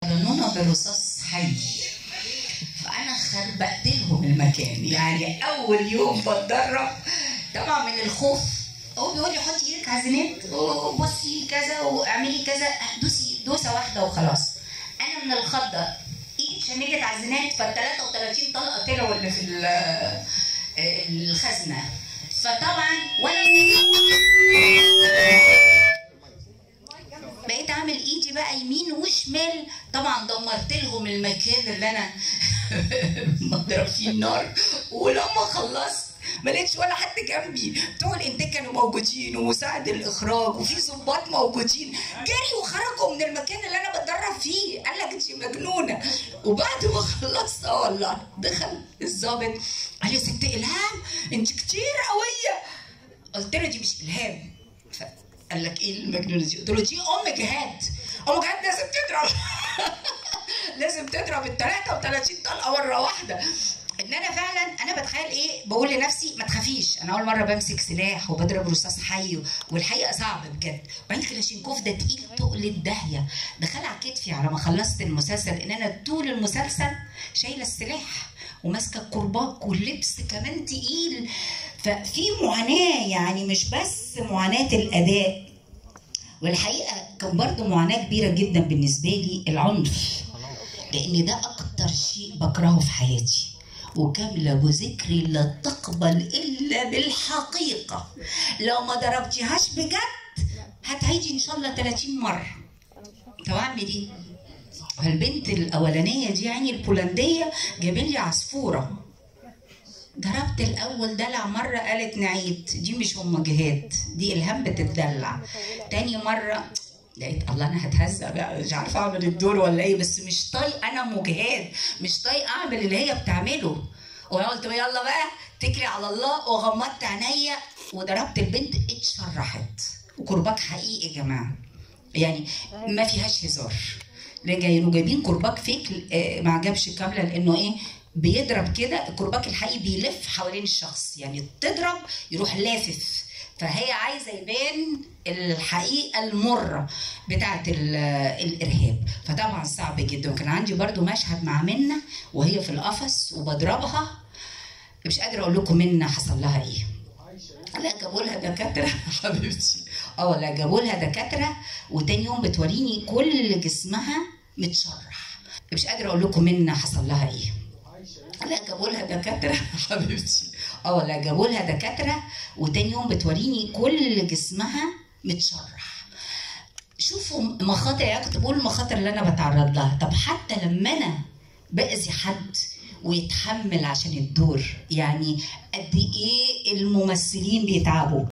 رنونا برصاص حي فانا خربقت لهم المكان يعني اول يوم بتدرب طبعا من الخوف هو بيقول لي حطي ايدك على الزناد وبصي كذا واعملي كذا دوسي دوسه واحده وخلاص انا من الخضه ايدي اتشنجت على الزناد فال 33 طلقه طلعوا اللي في ال- الخزنه فطبعا وانا بقيت اعمل ايدي بقى يمين وشمال طبعا دمرت لهم المكان اللي انا بضرب فيه النار ولما خلصت ما لقيتش ولا حد جنبي بتوع الانتاج كانوا موجودين ومساعد الاخراج وفي ظباط موجودين جري وخرجوا من المكان اللي انا بتدرب فيه قال لك انت مجنونه وبعد ما خلصت اه والله دخل الظابط قال لي يا ست الهام انت كتير قويه قلت له دي مش الهام قال لك ايه المجنونه دي؟ قلت له دي ام جهاد ام جهاد لازم تضرب لازم تضرب ال 33 طلقه مره واحده ان انا فعلا انا بتخيل ايه بقول لنفسي ما تخافيش انا اول مره بمسك سلاح وبضرب رصاص حي والحقيقه صعب بجد وبعدين كلاشينكوف ده تقيل تقل الداهيه دخل على كتفي على ما خلصت المسلسل ان انا طول المسلسل شايله السلاح وماسكه الكرباج واللبس كمان تقيل ففي معاناه يعني مش بس معاناه الاداء والحقيقه كان برضو معاناه كبيره جدا بالنسبه لي العنف لان ده اكتر شيء بكرهه في حياتي وكاملة وذكري لا تقبل إلا بالحقيقة لو ما ضربتيهاش بجد هتعيدي إن شاء الله 30 مرة طب أعمل إيه؟ البنت الأولانية دي يعني البولندية جابت لي عصفورة ضربت الأول دلع مرة قالت نعيد دي مش أم جهاد دي إلهام بتتدلع تاني مرة لقيت الله انا هتهزق بقى مش عارفه اعمل الدور ولا ايه بس مش طايق انا مجهاد مش طايق اعمل اللي هي بتعمله وانا قلت يلا بقى تكلي على الله وغمضت عينيا وضربت البنت اتشرحت وكرباج حقيقي يا جماعه يعني ما فيهاش هزار جايين جايبين كرباج فيك آه، ما عجبش كامله لانه ايه بيضرب كده الكرباج الحقيقي بيلف حوالين الشخص يعني تضرب يروح لافف فهي عايزه يبان الحقيقه المره بتاعه ال- الارهاب فطبعا صعب جدا وكان عندي برضو مشهد مع منى وهي في القفص وبضربها مش قادره اقول لكم منى حصل لها ايه لا جابوا لها دكاتره حبيبتي اه لا جابوا لها دكاتره وتاني يوم بتوريني كل جسمها متشرح مش قادره اقول لكم منى حصل لها ايه لا جابوا لها دكاتره حبيبتي اه لا جابوا لها دكاتره وتاني يوم بتوريني كل جسمها متشرح شوفوا مخاطر يعني كنت بقول المخاطر اللي انا بتعرض لها طب حتى لما انا باذي حد ويتحمل عشان الدور يعني قد ايه الممثلين بيتعبوا